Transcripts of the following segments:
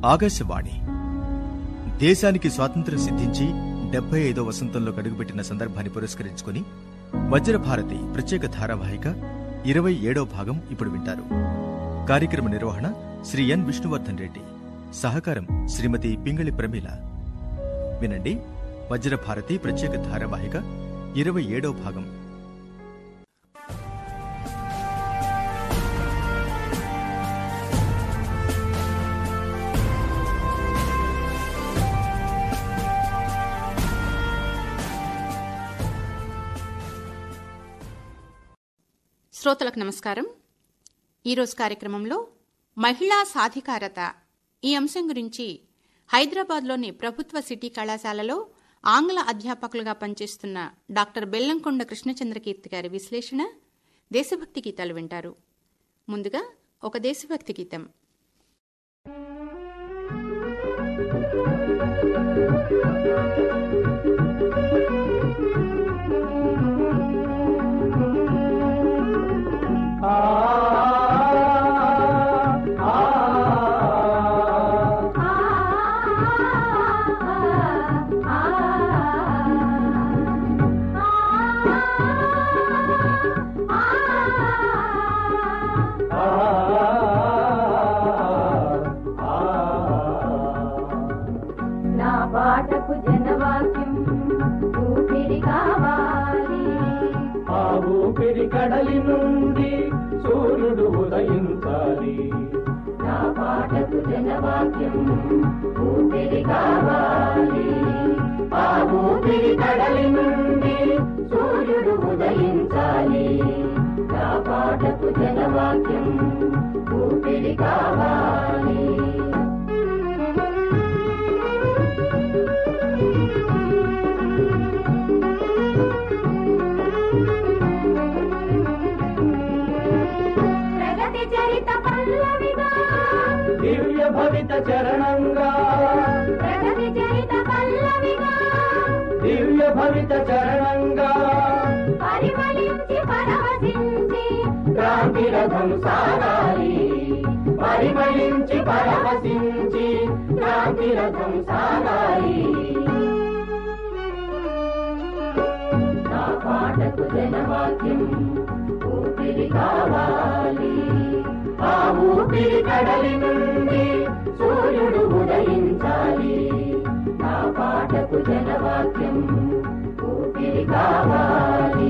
ఆకాశవాణి దేశానికి స్వాతంత్ర్యం సిద్ధించి డెబ్బై ఐదో వసంతంలో అడుగుపెట్టిన సందర్భాన్ని పురస్కరించుకుని వజ్రభారతి ప్రత్యేక ధారావాహిక ఇరవై ఏడో భాగం ఇప్పుడు వింటారు కార్యక్రమ నిర్వహణ శ్రీ ఎన్ విష్ణువర్ధన్ రెడ్డి సహకారం శ్రీమతి పింగళి ప్రమీల వినండి వజ్రభారతి ప్రత్యేక ధారావాహిక ఇరవై ఏడో భాగం శ్రోతలకు నమస్కారం ఈరోజు కార్యక్రమంలో మహిళా సాధికారత ఈ అంశం గురించి హైదరాబాద్లోని ప్రభుత్వ సిటీ కళాశాలలో ఆంగ్ల అధ్యాపకులుగా పనిచేస్తున్న డాక్టర్ బెల్లంకొండ కృష్ణచంద్రకీర్తి గారి విశ్లేషణ దేశభక్తి గీతాలు వింటారు ముందుగా ఒక దేశభక్తి గీతం నా పాటకు జనవాక్యం ఊపిరి కావాలి ఆ ఊపిరి కడలి నుండి సూర్యుడు ఉదయించాలి నా పాటకు జనవాక్యం ఊపిరి కావాలి ఆ ఊపిరి కడలి నుండి సూర్యుడు ఉదయించాలి నా పాటకు జనవాక్యం ఊపిరి కావాలి ప్రగతి చరిత పల్లవిగా దివ్య భవిత చరణంగా ప్రగతి చరిత పల్లవిగా దివ్య భవిత చరణంగా పరిమళించి పరవశించి క్రాంతి రథం సాగాలి పరిమళించి పరవశించి క్రాంతి రథం సాగాలి నా పాటకు జనవాక్యం ఊపిరి కావాలి ఆ ఊపిరి కడలి నుండి సూర్యుడు ఉదయించాలి నా పాటకు జనవాక్యం ఊపిరి కావాలి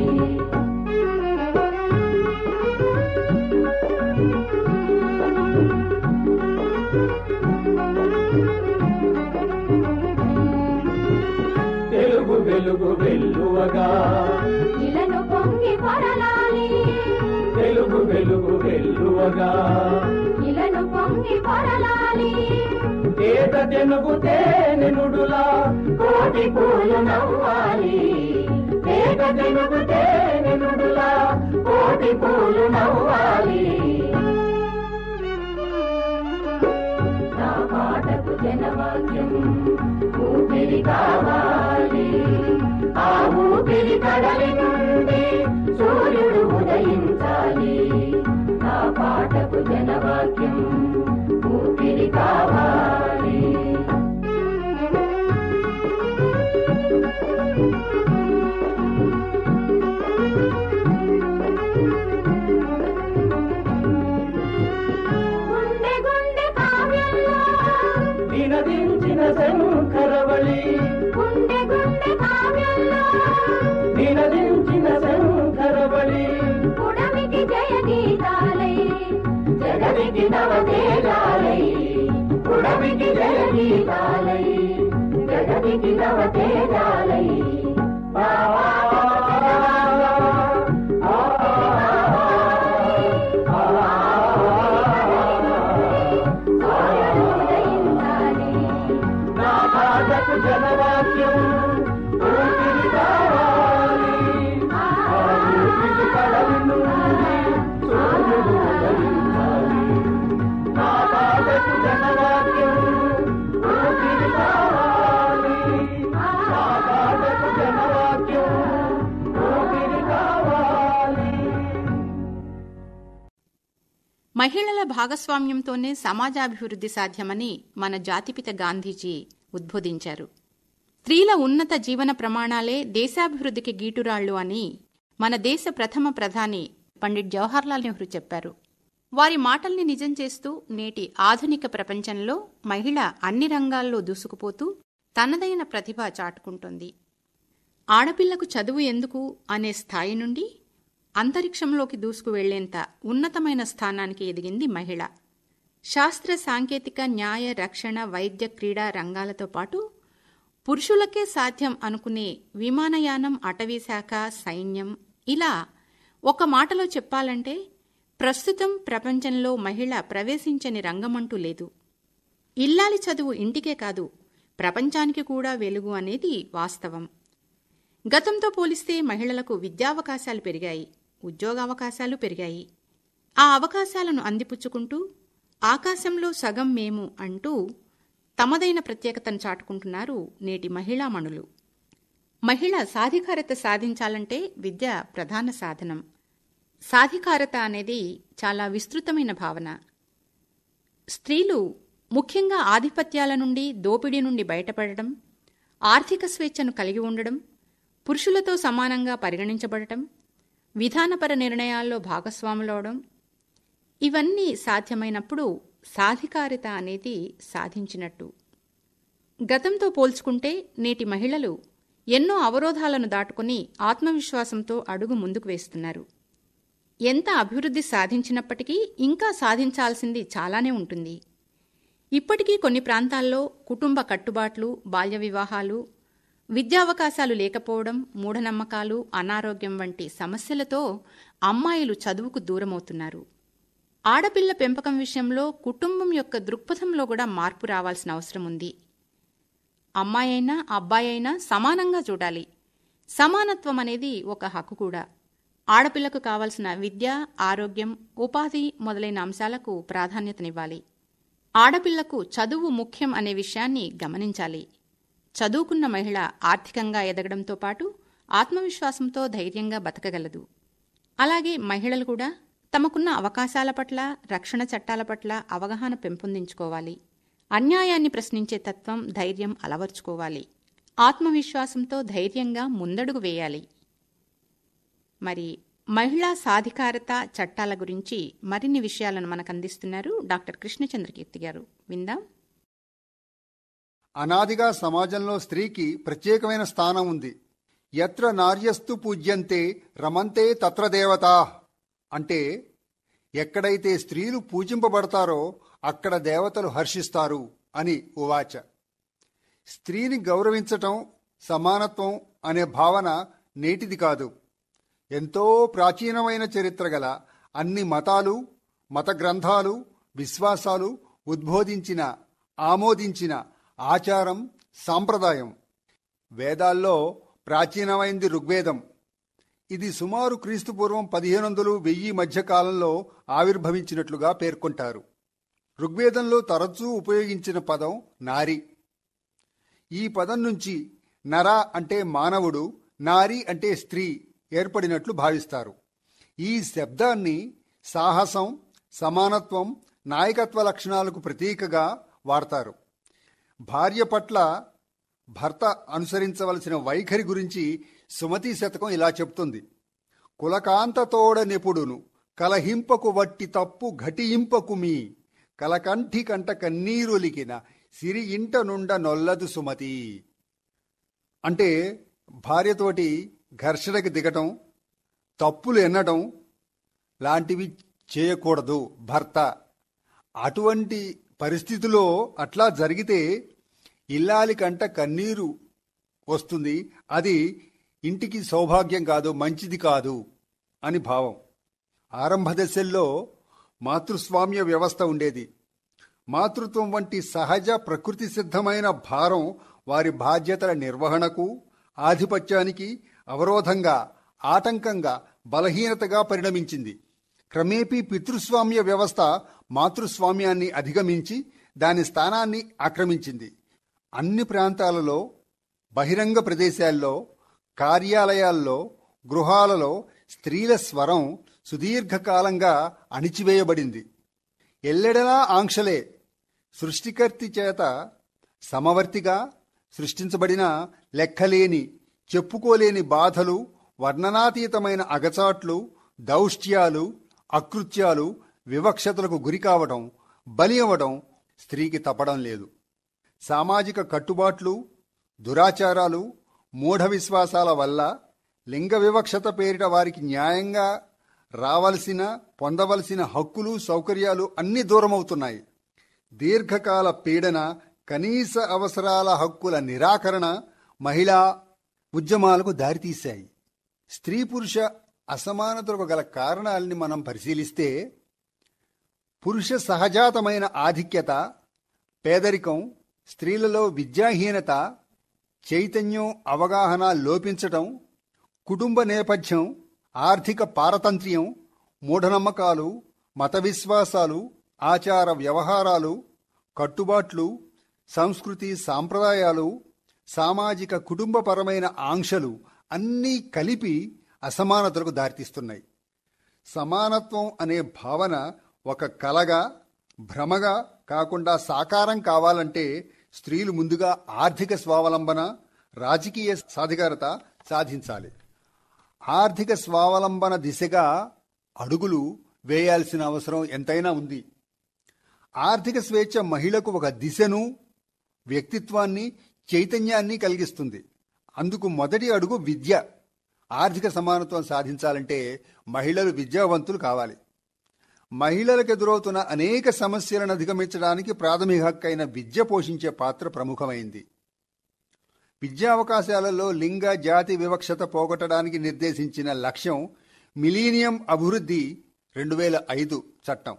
తెలుగు వెలుగు వెల్లువగా ఇలను పొంగి పొరలాలి తెలుగు వెలుగు వెల్లువగా ఇలను పొంగి పొరలాలి ఏత తెనుగు తేనెనుడులా కోటి పూలు నవ్వాలి ఏత తెనుగు తేనెనుడులా కోటి పూలు నవ్వాలి నా పాటకు జనవాక్యం ఊపిరి కావాలి ఆ ఊపిరి కడలి నుండి సూర్యుడు ఉదయించాలి నా పాటకు జనవాక్యం ఊపిరి కావాలి గుండె గుండె కావ్యంలో నినదించిన శంకరవళి గుండె గుండె కావ్యంలో నినదించిన శంకరవళి పుడమికి జయ గీతాలై జగదికి నవతేజాలై పుడమికి జయ గీతాలై జగదికి నవతేజాలై ఉదయించాలి నా పాటకు జనవాక్యం ఊపిరి కావాలి ఆ ఊపిరి కడలి నుండి సూర్యుడు ఉదయించాలి నా పాటకు జనవాక్యం ఊపిరి కావాలి నా పాటకు జనవాక్యం ఊపిరి కావాలి మహిళల భాగస్వామ్యంతోనే సమాజాభివృద్ధి సాధ్యమని మన జాతిపిత గాంధీజీ ఉద్బోధించారు స్త్రీల ఉన్నత జీవన ప్రమాణాలే దేశాభివృద్ధికి గీటురాళ్లు అని మన దేశ ప్రథమ ప్రధాని పండిట్ జవహర్లాల్ నెహ్రూ చెప్పారు వారి మాటల్ని నిజం చేస్తూ నేటి ఆధునిక ప్రపంచంలో మహిళ అన్ని రంగాల్లో దూసుకుపోతూ తనదైన ప్రతిభ చాటుకుంటోంది ఆడపిల్లకు చదువు ఎందుకు అనే స్థాయి నుండి అంతరిక్షంలోకి దూసుకు వెళ్లేంత ఉన్నతమైన స్థానానికి ఎదిగింది మహిళ శాస్త్ర సాంకేతిక న్యాయ రక్షణ వైద్య క్రీడా రంగాలతో పాటు పురుషులకే సాధ్యం అనుకునే విమానయానం అటవీశాఖ సైన్యం ఇలా ఒక మాటలో చెప్పాలంటే ప్రస్తుతం ప్రపంచంలో మహిళ ప్రవేశించని రంగమంటూ లేదు ఇల్లాలి చదువు ఇంటికే కాదు ప్రపంచానికి కూడా వెలుగు అనేది వాస్తవం గతంతో పోలిస్తే మహిళలకు విద్యావకాశాలు పెరిగాయి ఉద్యోగావకాశాలు పెరిగాయి ఆ అవకాశాలను అందిపుచ్చుకుంటూ ఆకాశంలో సగం మేము అంటూ తమదైన ప్రత్యేకతను చాటుకుంటున్నారు నేటి మహిళామణులు మహిళ సాధికారత సాధించాలంటే విద్య ప్రధాన సాధనం సాధికారత అనేది చాలా విస్తృతమైన భావన స్త్రీలు ముఖ్యంగా ఆధిపత్యాల నుండి దోపిడీ నుండి బయటపడడం ఆర్థిక స్వేచ్ఛను కలిగి ఉండడం పురుషులతో సమానంగా పరిగణించబడటం విధానపర నిర్ణయాల్లో భాగస్వాములవడం ఇవన్నీ సాధ్యమైనప్పుడు సాధికారిత అనేది సాధించినట్టు గతంతో పోల్చుకుంటే నేటి మహిళలు ఎన్నో అవరోధాలను దాటుకుని ఆత్మవిశ్వాసంతో అడుగు ముందుకు వేస్తున్నారు ఎంత అభివృద్ధి సాధించినప్పటికీ ఇంకా సాధించాల్సింది చాలానే ఉంటుంది ఇప్పటికీ కొన్ని ప్రాంతాల్లో కుటుంబ కట్టుబాట్లు బాల్య వివాహాలు విద్యావకాశాలు లేకపోవడం మూఢనమ్మకాలు అనారోగ్యం వంటి సమస్యలతో అమ్మాయిలు చదువుకు దూరమవుతున్నారు ఆడపిల్ల పెంపకం విషయంలో కుటుంబం యొక్క దృక్పథంలో కూడా మార్పు రావాల్సిన అవసరం ఉంది అమ్మాయైనా అబ్బాయైనా సమానంగా చూడాలి సమానత్వం అనేది ఒక హక్కు కూడా ఆడపిల్లకు కావలసిన విద్య ఆరోగ్యం ఉపాధి మొదలైన అంశాలకు ప్రాధాన్యతనివ్వాలి ఆడపిల్లకు చదువు ముఖ్యం అనే విషయాన్ని గమనించాలి చదువుకున్న మహిళ ఆర్థికంగా ఎదగడంతో పాటు ఆత్మవిశ్వాసంతో ధైర్యంగా బతకగలదు అలాగే మహిళలు కూడా తమకున్న అవకాశాల పట్ల రక్షణ చట్టాల పట్ల అవగాహన పెంపొందించుకోవాలి అన్యాయాన్ని ప్రశ్నించే తత్వం ధైర్యం అలవర్చుకోవాలి ఆత్మవిశ్వాసంతో ధైర్యంగా ముందడుగు వేయాలి మరి మహిళా సాధికారత చట్టాల గురించి మరిన్ని విషయాలను మనకు అందిస్తున్నారు డాక్టర్ కృష్ణచంద్రకీర్తి గారు విందాం అనాదిగా సమాజంలో స్త్రీకి ప్రత్యేకమైన స్థానం ఉంది ఎత్ర నార్యస్తు పూజ్యంతే రమంతే తత్ర దేవతా అంటే ఎక్కడైతే స్త్రీలు పూజింపబడతారో అక్కడ దేవతలు హర్షిస్తారు అని ఉవాచ స్త్రీని గౌరవించటం సమానత్వం అనే భావన నేటిది కాదు ఎంతో ప్రాచీనమైన చరిత్ర గల అన్ని మతాలు మత గ్రంథాలు విశ్వాసాలు ఉద్బోధించిన ఆమోదించిన ఆచారం సాంప్రదాయం వేదాల్లో ప్రాచీనమైంది ఋగ్వేదం ఇది సుమారు క్రీస్తుపూర్వం పదిహేను వందలు వెయ్యి మధ్య కాలంలో ఆవిర్భవించినట్లుగా పేర్కొంటారు ఋగ్వేదంలో తరచూ ఉపయోగించిన పదం నారి ఈ పదం నుంచి నర అంటే మానవుడు నారి అంటే స్త్రీ ఏర్పడినట్లు భావిస్తారు ఈ శబ్దాన్ని సాహసం సమానత్వం నాయకత్వ లక్షణాలకు ప్రతీకగా వాడతారు భార్య పట్ల భర్త అనుసరించవలసిన వైఖరి గురించి సుమతి శతకం ఇలా చెప్తుంది కులకాంతతోడ నిపుడును కలహింపకు వట్టి తప్పు ఘటింపకు మీ కలకంఠి కంట కన్నీరులికిన సిరి ఇంట నుండ నొల్లదు సుమతి అంటే భార్యతోటి ఘర్షణకి దిగటం తప్పులు ఎన్నటం లాంటివి చేయకూడదు భర్త అటువంటి పరిస్థితిలో అట్లా జరిగితే ఇల్లాలి కంట కన్నీరు వస్తుంది అది ఇంటికి సౌభాగ్యం కాదు మంచిది కాదు అని భావం ఆరంభ దశల్లో మాతృస్వామ్య వ్యవస్థ ఉండేది మాతృత్వం వంటి సహజ ప్రకృతి సిద్ధమైన భారం వారి బాధ్యతల నిర్వహణకు ఆధిపత్యానికి అవరోధంగా ఆటంకంగా బలహీనతగా పరిణమించింది క్రమేపీ పితృస్వామ్య వ్యవస్థ మాతృస్వామ్యాన్ని అధిగమించి దాని స్థానాన్ని ఆక్రమించింది అన్ని ప్రాంతాలలో బహిరంగ ప్రదేశాల్లో కార్యాలయాల్లో గృహాలలో స్త్రీల స్వరం సుదీర్ఘకాలంగా అణిచివేయబడింది ఎల్లెడలా ఆంక్షలే సృష్టికర్తి చేత సమవర్తిగా సృష్టించబడిన లెక్కలేని చెప్పుకోలేని బాధలు వర్ణనాతీతమైన అగచాట్లు దౌష్ట్యాలు అకృత్యాలు వివక్షతలకు గురి కావడం బలి అవ్వడం స్త్రీకి తప్పడం లేదు సామాజిక కట్టుబాట్లు దురాచారాలు మూఢ విశ్వాసాల వల్ల లింగ వివక్షత పేరిట వారికి న్యాయంగా రావలసిన పొందవలసిన హక్కులు సౌకర్యాలు అన్నీ దూరమవుతున్నాయి దీర్ఘకాల పీడన కనీస అవసరాల హక్కుల నిరాకరణ మహిళా ఉద్యమాలకు దారితీశాయి స్త్రీ పురుష అసమానతలకు గల కారణాలని మనం పరిశీలిస్తే పురుష సహజాతమైన ఆధిక్యత పేదరికం స్త్రీలలో విద్యాహీనత చైతన్యం అవగాహన లోపించటం కుటుంబ నేపథ్యం ఆర్థిక పారతంత్ర్యం మూఢనమ్మకాలు మత విశ్వాసాలు ఆచార వ్యవహారాలు కట్టుబాట్లు సంస్కృతి సాంప్రదాయాలు సామాజిక కుటుంబపరమైన ఆంక్షలు అన్నీ కలిపి అసమానతలకు దారితీస్తున్నాయి సమానత్వం అనే భావన ఒక కలగా భ్రమగా కాకుండా సాకారం కావాలంటే స్త్రీలు ముందుగా ఆర్థిక స్వావలంబన రాజకీయ సాధికారత సాధించాలి ఆర్థిక స్వావలంబన దిశగా అడుగులు వేయాల్సిన అవసరం ఎంతైనా ఉంది ఆర్థిక స్వేచ్ఛ మహిళకు ఒక దిశను వ్యక్తిత్వాన్ని చైతన్యాన్ని కలిగిస్తుంది అందుకు మొదటి అడుగు విద్య ఆర్థిక సమానత్వం సాధించాలంటే మహిళలు విద్యావంతులు కావాలి మహిళలకు ఎదురవుతున్న అనేక సమస్యలను అధిగమించడానికి ప్రాథమిక హక్కు అయిన విద్య పోషించే పాత్ర ప్రముఖమైంది విద్యా అవకాశాలలో లింగ జాతి వివక్షత పోగొట్టడానికి నిర్దేశించిన లక్ష్యం మిలీనియం అభివృద్ధి రెండు వేల ఐదు చట్టం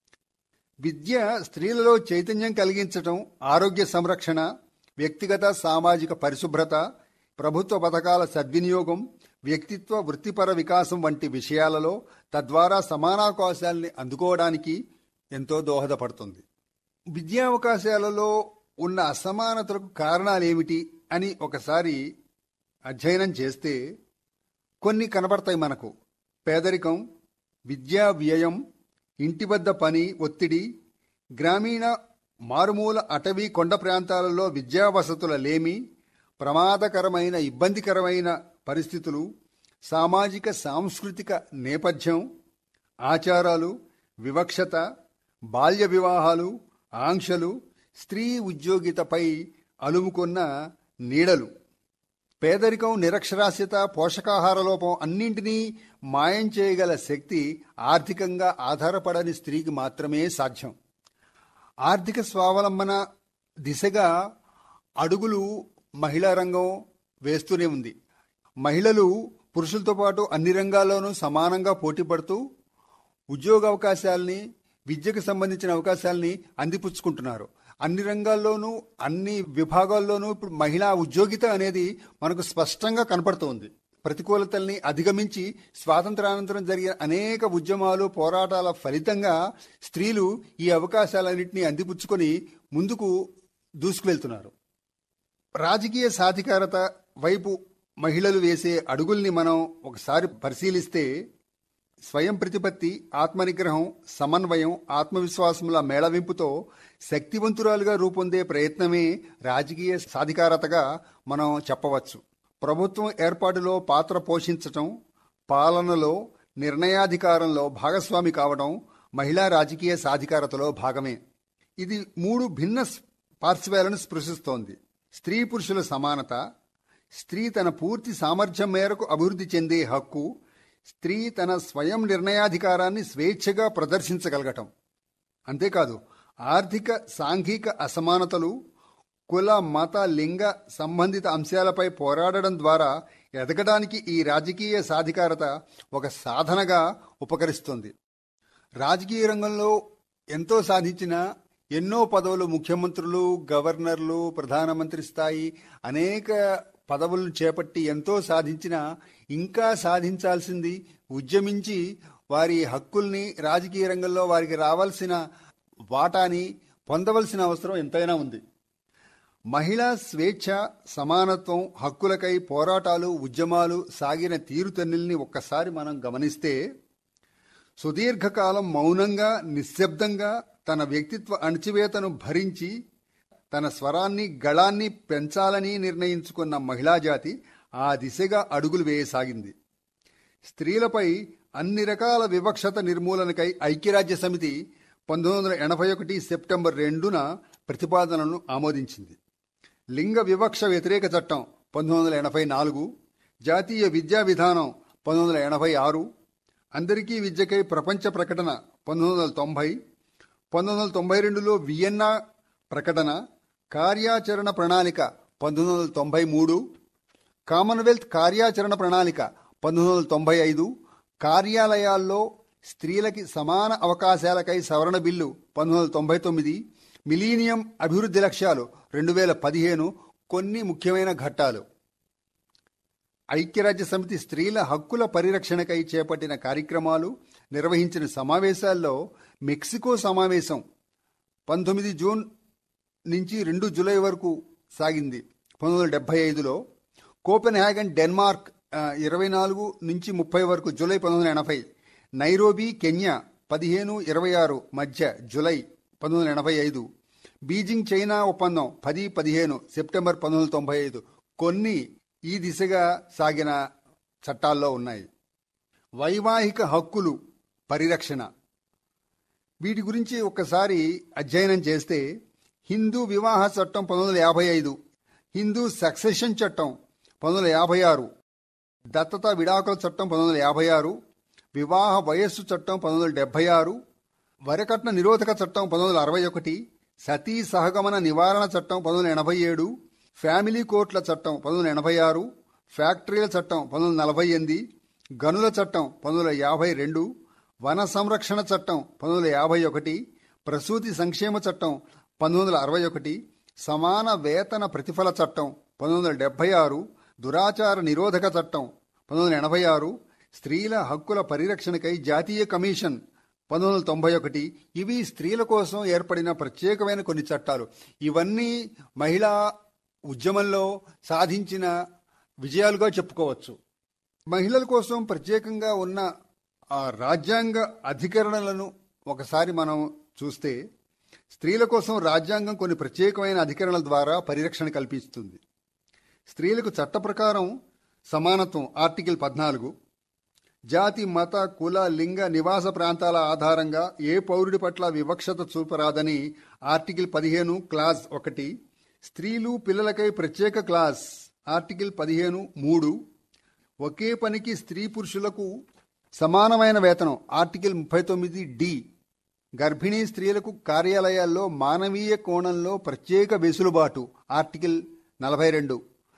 విద్య స్త్రీలలో చైతన్యం కలిగించటం ఆరోగ్య సంరక్షణ వ్యక్తిగత సామాజిక పరిశుభ్రత ప్రభుత్వ పథకాల సద్వినియోగం వ్యక్తిత్వ వృత్తిపర వికాసం వంటి విషయాలలో తద్వారా సమానావకాశాల్ని అందుకోవడానికి ఎంతో దోహదపడుతుంది విద్యావకాశాలలో ఉన్న అసమానతలకు కారణాలేమిటి అని ఒకసారి అధ్యయనం చేస్తే కొన్ని కనబడతాయి మనకు పేదరికం విద్యా వ్యయం ఇంటి వద్ద పని ఒత్తిడి గ్రామీణ మారుమూల అటవీ కొండ ప్రాంతాలలో విద్యా వసతుల లేమి ప్రమాదకరమైన ఇబ్బందికరమైన పరిస్థితులు సామాజిక సాంస్కృతిక నేపథ్యం ఆచారాలు వివక్షత బాల్య వివాహాలు ఆంక్షలు స్త్రీ ఉద్యోగితపై అలుముకున్న నీడలు పేదరికం నిరక్షరాస్యత పోషకాహార లోపం అన్నింటినీ మాయం చేయగల శక్తి ఆర్థికంగా ఆధారపడని స్త్రీకి మాత్రమే సాధ్యం ఆర్థిక స్వావలంబన దిశగా అడుగులు మహిళా రంగం వేస్తూనే ఉంది మహిళలు పురుషులతో పాటు అన్ని రంగాల్లోనూ సమానంగా పోటీ పడుతూ ఉద్యోగ అవకాశాలని విద్యకు సంబంధించిన అవకాశాలని అందిపుచ్చుకుంటున్నారు అన్ని రంగాల్లోనూ అన్ని విభాగాల్లోనూ ఇప్పుడు మహిళా ఉద్యోగిత అనేది మనకు స్పష్టంగా కనపడుతోంది ప్రతికూలతల్ని అధిగమించి స్వాతంత్రానంతరం జరిగిన అనేక ఉద్యమాలు పోరాటాల ఫలితంగా స్త్రీలు ఈ అవకాశాలన్నింటినీ అందిపుచ్చుకొని ముందుకు దూసుకువెళ్తున్నారు రాజకీయ సాధికారత వైపు మహిళలు వేసే అడుగుల్ని మనం ఒకసారి పరిశీలిస్తే స్వయం ప్రతిపత్తి ఆత్మనిగ్రహం సమన్వయం ఆత్మవిశ్వాసముల మేళవింపుతో శక్తివంతురాలుగా రూపొందే ప్రయత్నమే రాజకీయ సాధికారతగా మనం చెప్పవచ్చు ప్రభుత్వం ఏర్పాటులో పాత్ర పోషించటం పాలనలో నిర్ణయాధికారంలో భాగస్వామి కావడం మహిళా రాజకీయ సాధికారతలో భాగమే ఇది మూడు భిన్న పార్శ్వాలను స్పృశిస్తోంది స్త్రీ పురుషుల సమానత స్త్రీ తన పూర్తి సామర్థ్యం మేరకు అభివృద్ధి చెందే హక్కు స్త్రీ తన స్వయం నిర్ణయాధికారాన్ని స్వేచ్ఛగా ప్రదర్శించగలగటం అంతేకాదు ఆర్థిక సాంఘిక అసమానతలు కుల మత లింగ సంబంధిత అంశాలపై పోరాడడం ద్వారా ఎదగడానికి ఈ రాజకీయ సాధికారత ఒక సాధనగా ఉపకరిస్తుంది రాజకీయ రంగంలో ఎంతో సాధించిన ఎన్నో పదవులు ముఖ్యమంత్రులు గవర్నర్లు ప్రధానమంత్రి స్థాయి అనేక పదవులను చేపట్టి ఎంతో సాధించిన ఇంకా సాధించాల్సింది ఉద్యమించి వారి హక్కుల్ని రాజకీయ రంగంలో వారికి రావాల్సిన వాటాని పొందవలసిన అవసరం ఎంతైనా ఉంది మహిళా స్వేచ్ఛ సమానత్వం హక్కులకై పోరాటాలు ఉద్యమాలు సాగిన తీరుతెన్నుల్ని ఒక్కసారి మనం గమనిస్తే సుదీర్ఘకాలం మౌనంగా నిశ్శబ్దంగా తన వ్యక్తిత్వ అణచివేతను భరించి తన స్వరాన్ని గళాన్ని పెంచాలని నిర్ణయించుకున్న మహిళా జాతి ఆ దిశగా అడుగులు వేయసాగింది స్త్రీలపై అన్ని రకాల వివక్షత నిర్మూలనకై ఐక్యరాజ్య సమితి పంతొమ్మిది వందల ఎనభై ఒకటి సెప్టెంబర్ రెండున ప్రతిపాదనను ఆమోదించింది లింగ వివక్ష వ్యతిరేక చట్టం పంతొమ్మిది వందల ఎనభై నాలుగు జాతీయ విద్యా విధానం పంతొమ్మిది వందల ఎనభై ఆరు అందరికీ విద్యకై ప్రపంచ ప్రకటన పంతొమ్మిది వందల తొంభై పంతొమ్మిది వందల తొంభై రెండులో వియన్నా ప్రకటన కార్యాచరణ ప్రణాళిక పంతొమ్మిది వందల తొంభై మూడు కామన్వెల్త్ కార్యాచరణ ప్రణాళిక పంతొమ్మిది వందల తొంభై ఐదు కార్యాలయాల్లో స్త్రీలకి సమాన అవకాశాలకై సవరణ బిల్లు పంతొమ్మిది వందల తొంభై తొమ్మిది మిలీనియం అభివృద్ధి లక్ష్యాలు రెండు వేల పదిహేను కొన్ని ముఖ్యమైన ఘట్టాలు ఐక్యరాజ్య సమితి స్త్రీల హక్కుల పరిరక్షణకై చేపట్టిన కార్యక్రమాలు నిర్వహించిన సమావేశాల్లో మెక్సికో సమావేశం పంతొమ్మిది జూన్ నుంచి రెండు జూలై వరకు సాగింది పంతొమ్మిది వందల డెబ్బై ఐదులో కోపెన్ హ్యాగన్ డెన్మార్క్ ఆ, ఇరవై నాలుగు నుంచి ముప్పై వరకు జూలై పంతొమ్మిది వందల ఎనభై నైరోబీ కెన్యా పదిహేను ఇరవై ఆరు మధ్య జూలై పంతొమ్మిది వందల ఎనభై ఐదు బీజింగ్ చైనా ఒప్పందం పది పదిహేను సెప్టెంబర్ పంతొమ్మిది వందల తొంభై ఐదు కొన్ని ఈ దిశగా సాగిన చట్టాల్లో ఉన్నాయి వైవాహిక హక్కులు పరిరక్షణ వీటి గురించి ఒక్కసారి అధ్యయనం చేస్తే హిందూ వివాహ చట్టం పంతొమ్మిది వందల యాభై ఐదు హిందూ సక్సెషన్ చట్టం పంతొమ్మిది వందల యాభై ఆరు దత్తత విడాకుల చట్టం పంతొమ్మిది వందల యాభై ఆరు వివాహ వయస్సు చట్టం పంతొమ్మిది వందల డెబ్బై ఆరు వరకట్న నిరోధక చట్టం పంతొమ్మిది వందల అరవై ఒకటి సతీ సహగమన నివారణ చట్టం పంతొమ్మిది వందల ఎనభై ఏడు ఫ్యామిలీ కోర్టుల చట్టం పంతొమ్మిది వందల ఎనభై ఆరు ఫ్యాక్టరీల చట్టం పంతొమ్మిది వందల నలభై ఎనిమిది గనుల చట్టం పంతొమ్మిది వందల యాభై రెండు వన సంరక్షణ చట్టం పంతొమ్మిది వందల యాభై ఒకటి ప్రసూతి సంక్షేమ చట్టం పంతొమ్మిది వందల అరవై ఒకటి సమాన వేతన ప్రతిఫల చట్టం పంతొమ్మిది వందల డెబ్బై ఆరు దురాచార నిరోధక చట్టం పంతొమ్మిది వందల ఎనభై ఆరు స్త్రీల హక్కుల పరిరక్షణకై జాతీయ కమిషన్ పంతొమ్మిది వందల తొంభై ఒకటి ఇవి స్త్రీల కోసం ఏర్పడిన ప్రత్యేకమైన కొన్ని చట్టాలు ఇవన్నీ మహిళా ఉద్యమంలో సాధించిన విజయాలుగా చెప్పుకోవచ్చు మహిళల కోసం ప్రత్యేకంగా ఉన్న ఆ రాజ్యాంగ అధికరణలను ఒకసారి మనం చూస్తే స్త్రీల కోసం రాజ్యాంగం కొన్ని ప్రత్యేకమైన అధికరణల ద్వారా పరిరక్షణ కల్పిస్తుంది స్త్రీలకు చట్ట ప్రకారం సమానత్వం ఆర్టికల్ పద్నాలుగు జాతి మత కుల లింగ నివాస ప్రాంతాల ఆధారంగా ఏ పౌరుడి పట్ల వివక్షత చూపరాదని ఆర్టికల్ పదిహేను క్లాస్ ఒకటి స్త్రీలు పిల్లలకై ప్రత్యేక క్లాస్ ఆర్టికల్ పదిహేను మూడు ఒకే పనికి స్త్రీ పురుషులకు సమానమైన వేతనం ఆర్టికల్ ముప్పై తొమ్మిది డి గర్భిణీ స్త్రీలకు కార్యాలయాల్లో మానవీయ కోణంలో ప్రత్యేక వెసులుబాటు ఆర్టికల్ నలభై రెండు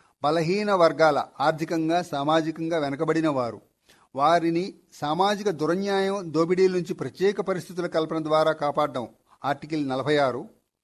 బలహీన వర్గాల ఆర్థికంగా సామాజికంగా వెనకబడిన వారు వారిని సామాజిక దురన్యాయం దోపిడీల నుంచి ప్రత్యేక పరిస్థితుల కల్పన ద్వారా కాపాడడం ఆర్టికల్ నలభై ఆరు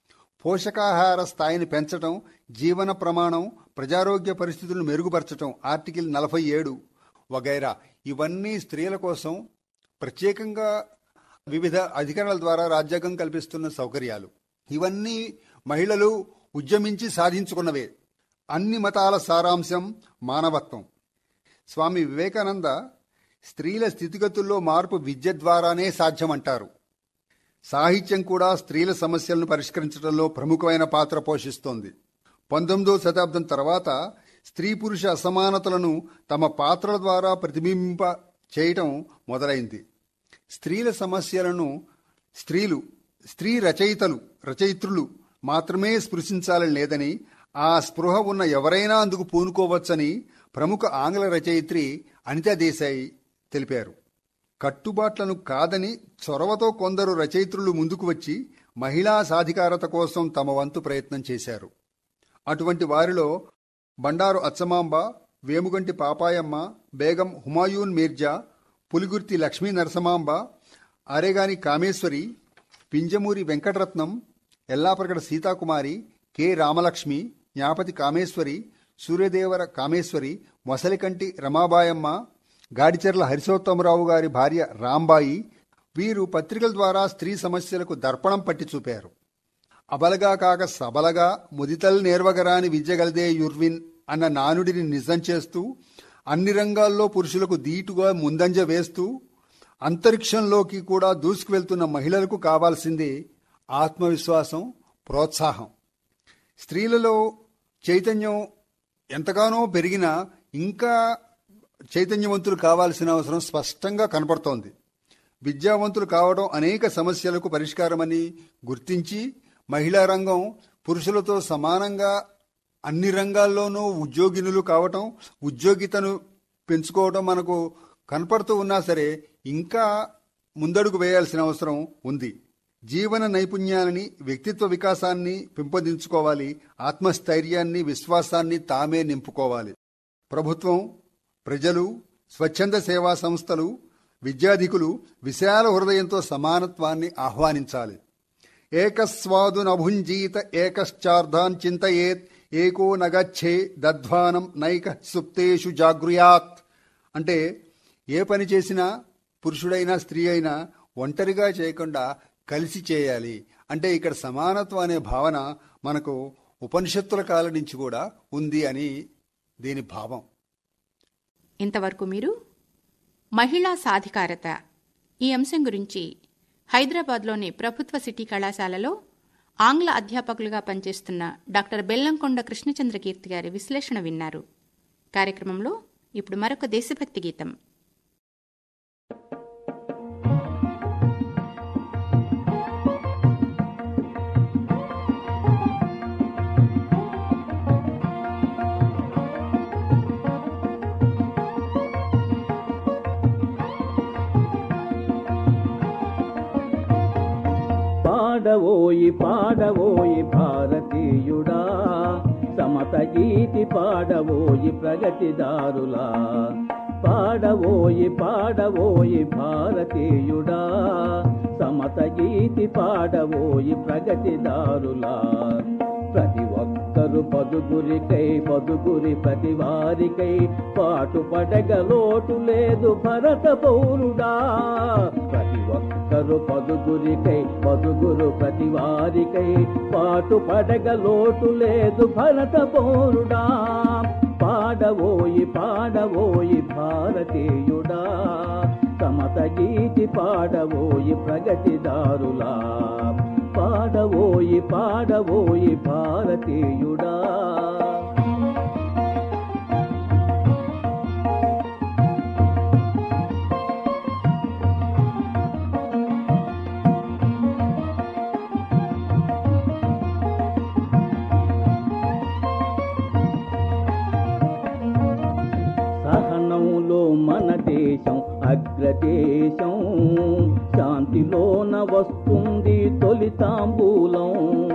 పోషకాహార స్థాయిని పెంచటం జీవన ప్రమాణం ప్రజారోగ్య పరిస్థితులను మెరుగుపరచటం ఆర్టికల్ నలభై ఏడు వగైరా ఇవన్నీ స్త్రీల కోసం ప్రత్యేకంగా వివిధ అధికారాల ద్వారా రాజ్యాంగం కల్పిస్తున్న సౌకర్యాలు ఇవన్నీ మహిళలు ఉద్యమించి సాధించుకున్నవే అన్ని మతాల సారాంశం మానవత్వం స్వామి వివేకానంద స్త్రీల స్థితిగతుల్లో మార్పు విద్య ద్వారానే సాధ్యమంటారు సాహిత్యం కూడా స్త్రీల సమస్యలను పరిష్కరించడంలో ప్రముఖమైన పాత్ర పోషిస్తోంది పంతొమ్మిదో శతాబ్దం తర్వాత స్త్రీ పురుష అసమానతలను తమ పాత్రల ద్వారా ప్రతిబింబ చేయటం మొదలైంది స్త్రీల సమస్యలను స్త్రీలు స్త్రీ రచయితలు రచయిత్రులు మాత్రమే స్పృశించాలని లేదని ఆ స్పృహ ఉన్న ఎవరైనా అందుకు పూనుకోవచ్చని ప్రముఖ ఆంగ్ల రచయిత్రి అనితా దేశాయి తెలిపారు కట్టుబాట్లను కాదని చొరవతో కొందరు రచయిత్రులు ముందుకు వచ్చి మహిళా సాధికారత కోసం తమ వంతు ప్రయత్నం చేశారు అటువంటి వారిలో బండారు అచ్చమాంబ వేముగంటి పాపాయమ్మ బేగం హుమాయూన్ మీర్జా పులిగుర్తి లక్ష్మీ నరసమాంబ అరేగాని కామేశ్వరి పింజమూరి వెంకటరత్నం ఎల్లాప్రగడ సీతాకుమారి కె రామలక్ష్మి జ్ఞాపతి కామేశ్వరి సూర్యదేవర కామేశ్వరి మొసలికంటి రమాబాయమ్మ గాడిచెర్ల హరిశోత్తమరావు గారి భార్య రాంబాయి వీరు పత్రికల ద్వారా స్త్రీ సమస్యలకు దర్పణం పట్టి చూపారు అబలగా కాక సబలగా ముదితల్ నేర్వగరాని విద్యగలదే యుర్విన్ అన్న నానుడిని నిజం చేస్తూ అన్ని రంగాల్లో పురుషులకు ధీటుగా ముందంజ వేస్తూ అంతరిక్షంలోకి కూడా దూసుకువెళ్తున్న మహిళలకు కావాల్సింది ఆత్మవిశ్వాసం ప్రోత్సాహం స్త్రీలలో చైతన్యం ఎంతగానో పెరిగినా ఇంకా చైతన్యవంతులు కావాల్సిన అవసరం స్పష్టంగా కనపడుతోంది విద్యావంతులు కావడం అనేక సమస్యలకు పరిష్కారమని గుర్తించి మహిళా రంగం పురుషులతో సమానంగా అన్ని రంగాల్లోనూ ఉద్యోగినులు కావటం ఉద్యోగితను పెంచుకోవడం మనకు కనపడుతూ ఉన్నా సరే ఇంకా ముందడుగు వేయాల్సిన అవసరం ఉంది జీవన నైపుణ్యాలని వ్యక్తిత్వ వికాసాన్ని పెంపొందించుకోవాలి ఆత్మస్థైర్యాన్ని విశ్వాసాన్ని తామే నింపుకోవాలి ప్రభుత్వం ప్రజలు స్వచ్ఛంద సేవా సంస్థలు విద్యాధికులు విశాల హృదయంతో సమానత్వాన్ని ఆహ్వానించాలి ఏకస్వాదు నభుంజీత ఏకశ్చార్ధాన్ చింతయేత్ ఏకో నగచ్చే దధ్వానం నైక సుప్తేషు జాగృయాత్ అంటే ఏ పని చేసినా పురుషుడైనా స్త్రీ అయినా ఒంటరిగా చేయకుండా కలిసి చేయాలి అంటే ఇక్కడ సమానత్వం అనే భావన మనకు ఉపనిషత్తుల కాలం నుంచి కూడా ఉంది అని దీని భావం ఇంతవరకు మీరు మహిళా సాధికారత ఈ అంశం గురించి హైదరాబాద్లోని ప్రభుత్వ సిటీ కళాశాలలో ఆంగ్ల అధ్యాపకులుగా పనిచేస్తున్న డాక్టర్ బెల్లంకొండ కృష్ణచంద్ర కీర్తి గారి విశ్లేషణ విన్నారు కార్యక్రమంలో ఇప్పుడు మరొక దేశభక్తి గీతం పాడవోయి పాడవోయి భారతీయుడా సమత గీతి పాడవోయి ప్రగతిదారులా పాడవోయి పాడవోయి భారతీయుడా సమత గీతి పాడవోయి ప్రగతిదారులా ప్రతి ఒక్కరు పదుగురికై పదుగురి ప్రతి వారికై పాటు పడగలోటు లేదు భరత పౌరుడా ప్రతి ఒక్కరు పదుగురికై పదుగురు ప్రతి వారికై పాటు పడగలోటు లేదు భరత పౌరుడా పాడవోయి పాడవోయి భారతీయుడా సమత గీతి పాడవోయి ప్రగతిదారులా పాడవోయి పాడవోయి భారతీయుడా సహనంలో మన దేశం అగ్రదేశం శాంతిలోన వస్తుంది తొలి తాంబూలం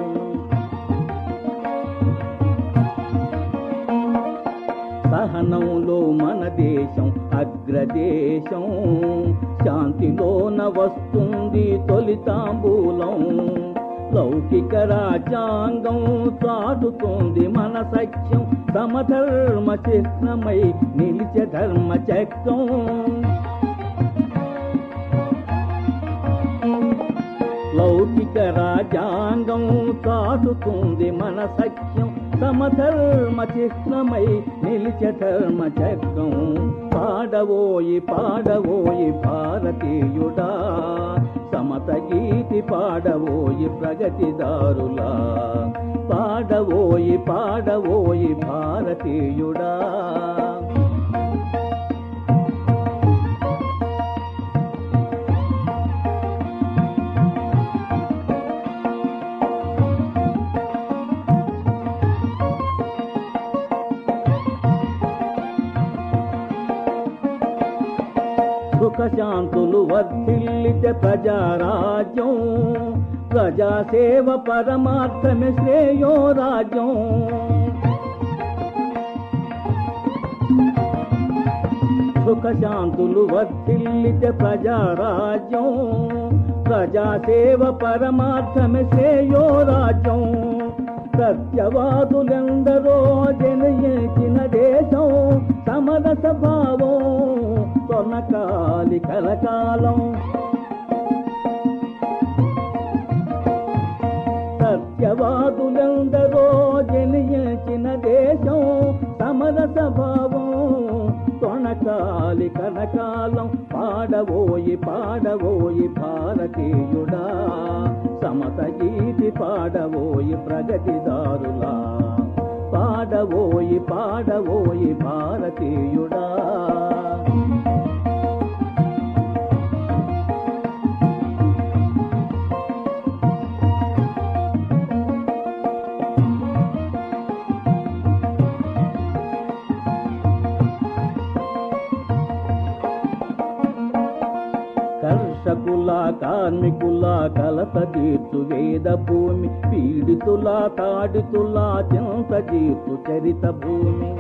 సహనంలో మన దేశం అగ్రదేశం శాంతిలోన వస్తుంది తొలి తాంబూలం లౌకిక రాజ్యాంగం చాటుతుంది మన సఖ్యం సమధర్మ చిహ్నమై నిలిచే ధర్మ చక్రం లౌకిక రాజ్యాంగం చాటుతుంది మన సఖ్యం సమధర్మ చిహ్నమై నిలిచే ధర్మ చక్రం పాడవోయి పాడవోయి భారతీయుడా సమత గీతి పాడవోయి ప్రగతిదారులా పాడవోయి పాడవోయి భారతీయుడా సుఖశాంతులు వర్ధిల్లితే ప్రజారాజ్యం ప్రజాసేవ పరమార్థమే శ్రేయో రాజ్యం సుఖశాంతులు వర్ధిల్లితే ప్రజారాజ్యం ప్రజాసేవ పరమార్థమే శ్రేయో రాజ్యం సత్యవాదులెందరో జనయించిన దేశం సమరస భావం తొనకాలి కలకాలం సత్యవాదులెందరో జనయించిన దేశం సమరస భావం తొనకాలి కనకాలం పాడవోయి పాడవోయి భారతీయుడా సమత గీతి పాడవోయి ప్రగతిదారులా పాడవోయి పాడవోయి భారతీయుడా కర్షకుల కార్మికుల కలత తీర్చు వేద భూమి పీడితుల తాడితుల చింత తీర్చు చరిత భూమి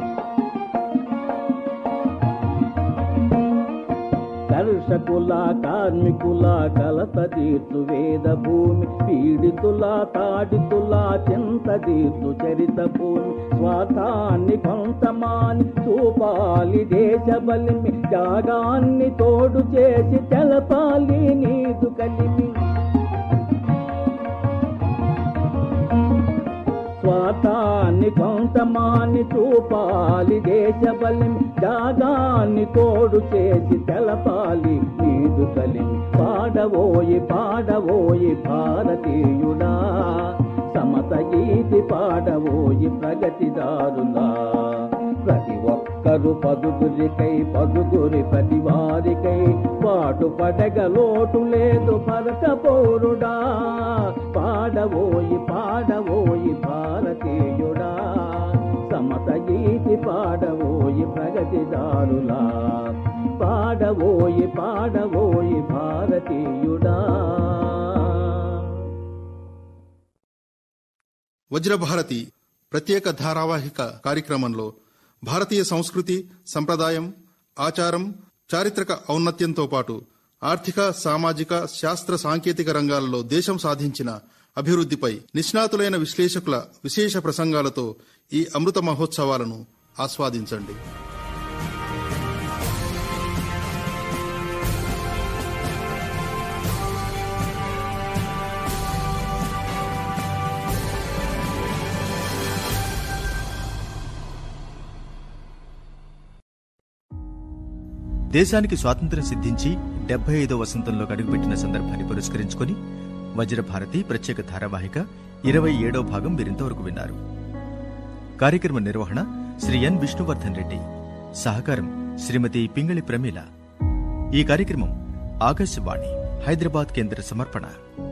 కర్షకుల కార్మికుల కలత తీర్చు వేద భూమి పీడితుల తాడితుల చింత తీర్చు చరిత భూమి స్వార్థాన్ని కొంతమాని చూపాలి దేశ బలిమి త్యాగాన్ని తోడు చేసి తెలపాలి నీదు కలిమి స్వార్థాన్ని కొంతమాని చూపాలి దేశ బలిం జాగాన్ని తోడు చేసి తెలపాలి నీదు కలిమి పాడవోయి పాడవోయి భారతీయుడా సమత గీతి పాడవోయి ప్రగతిదారులా ప్రతి ఒక్కరు పదుగురికై పదుగురి ప్రతి వారికై పాటు పడగ లోటు లేదు భరత పౌరుడా పాడవోయి పాడవోయి భారతీయుడా సమత గీతి పాడవోయి ప్రగతిదారులా పాడవోయి పాడవోయి భారతీయుడా వజ్రభారతి ప్రత్యేక ధారావాహిక కార్యక్రమంలో భారతీయ సంస్కృతి సంప్రదాయం ఆచారం చారిత్రక ఔన్నత్యంతో పాటు ఆర్థిక సామాజిక శాస్త్ర సాంకేతిక రంగాలలో దేశం సాధించిన అభివృద్ధిపై నిష్ణాతులైన విశ్లేషకుల విశేష ప్రసంగాలతో ఈ అమృత మహోత్సవాలను ఆస్వాదించండి దేశానికి స్వాతంత్ర్యం సిద్ధించి డెబ్బై ఐదో వసంతంలో అడుగుపెట్టిన సందర్భాన్ని పురస్కరించుకొని వజ్రభారతి ప్రత్యేక ధారావాహిక ఇరవై ఏడో భాగం వీరింతవరకు విన్నారు కార్యక్రమ నిర్వహణ శ్రీ ఎన్ విష్ణువర్ధన్ రెడ్డి సహకారం శ్రీమతి పింగళి ప్రమీల ఈ కార్యక్రమం ఆకాశవాణి హైదరాబాద్ కేంద్ర సమర్పణ